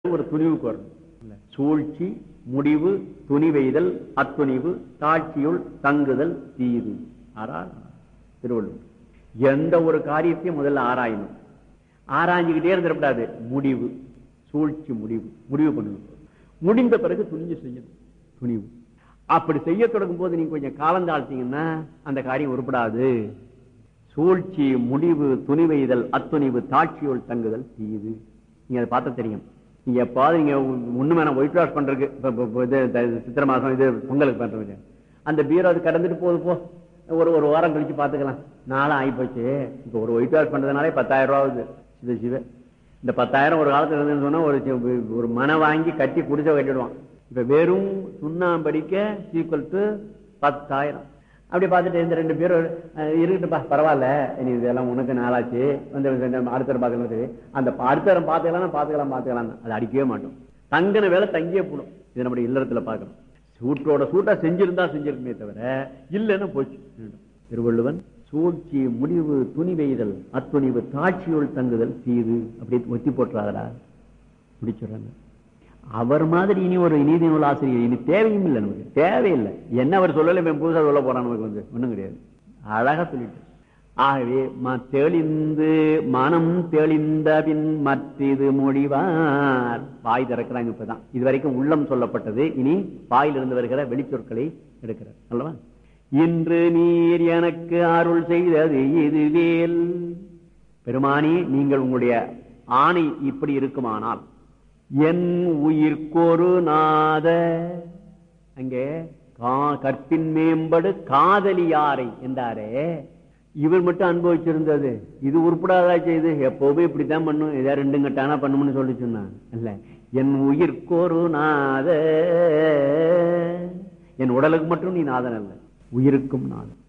ஒரு துணிவுக்கு வரணும் இல்ல. சூழ்ச்சி முடிவு துணிவெய்தல் அத்துணிவு தாட்சியுள் தங்குதல் தீது ஆறா திருவள்ளுவர் எந்த ஒரு காரியத்தையும் முதல்ல ஆராயணும் ஆராய்ஞ்சுக்கிட்டே இருந்துடக்கூடாது முடிவு சூழ்ச்சி முடிவு முடிவு பண்ணணும் முடிந்த பிறகு துணிஞ்சு செய்யணும் துணிவு அப்படி செய்ய தொடங்கும் போது நீங்க கொஞ்சம் காலம் தாழ்த்தீங்கன்னா அந்த காரியம் உருப்படாது சூழ்ச்சி முடிவு துணிவைதல் அத்துணிவு தாட்சியுள் தங்குதல் தீது நீங்க அதை பார்த்தா தெரியும் நீங்க எப்பாவது நீங்க ஒண்ணு வேணாம் ஒயிட் வாஷ் பண்றதுக்கு இப்ப- இப்ப- இப்ப இது த- சித்திரை மாசம் இது பொங்கலுக்கு பண்றது அந்த பீரோ அது கடந்துட்டு போகுது போ ஒரு ஒரு வாரம் கழிச்சு பாத்துக்கலாம் நாளும் ஆகி போச்சு இப்ப ஒரு ஒயிட் வாஷ் பண்றதுனாலே பத்தாயிரம் ரூபா ஆகுது சிவ சிவ இந்த பத்தாயிரம் ஒரு காலத்துல இருந்துன்னு சொன்னா ஒரு சி- ஒரு மனை வாங்கி கட்டி குடிச்ச கட்டிடுவான் இப்ப வெறும் சுண்ணாம்படிக்க சீக்குவல் டு பத்தாயிரம் அப்படி பார்த்துட்டு இந்த ரெண்டு பேரும் அஹ், இருக்கட்டும்பா பரவாயில்ல இனி இதெல்லாம் உனக்கு நாளாச்சு வந்து அடுத்த தரம் பார்த்துக்கலாம் சரி அந்த ப- அடுத்த தரம் பார்த்துக்கலாம் பார்த்துக்கலாம் பார்த்துக்கலாம் அது அடிக்கவே மாட்டோம் தங்கின வேலை தங்கியே போடும் இது நம்முடைய இல்லறத்துல பார்க்கணும் சூட்டோட சூட்டா செஞ்சிருந்தா செஞ்சிருக்குமே தவிர இல்லைன்னா போச்சு திருவள்ளுவன் சூழ்ச்சி முடிவு துணிவெய்தல் அத்துணிவு தாட்சியுள் தங்குதல் தீது அப்படி ஒத்தி போட்டுறாதடா முடிச்சுடுறாங்க அவர் மாதிரி இனி ஒரு நீதி நூல் ஆசிரியர் இனி தேவையும் இல்லை நமக்கு தேவையில்லை என்ன அவர் சொல்லல இவன் புதுசா சொல்ல போறான் நமக்கு வந்து ஒண்ணும் கிடையாது அழகா சொல்லிட்டு ஆகவே ம- தெளிந்து மனம் தெளிந்த பின் மற்றிது மொழிவார் வாய் திறக்கிறாங்க இப்பதான் இது வரைக்கும் உள்ளம் சொல்லப்பட்டது இனி வாயிலிருந்து வருகிற வெளிச்சொற்களை எடுக்கிறார் அல்லவா இன்று நீர் எனக்கு அருள் செய்தது இதுவேல் பெருமானி நீங்கள் உங்களுடைய ஆணை இப்படி இருக்குமானால் என் உயிர்க்கொரு நாத அங்கே கா- கற்பின் மேம்படு காதலியாரை என்றாரே இவர் மட்டும் அனுபவிச்சிருந்தது இது உருப்படாதா செய்து எப்பவுமே இப்படித்தான் பண்ணும் ஏதா ரெண்டு கட்டானா பண்ணும்னு சொல்லி சொன்னான் இல்ல என் உயிர்க்கொரு நாத என் உடலுக்கு மட்டும் நீ நாதன் அல்ல உயிருக்கும் நாதன்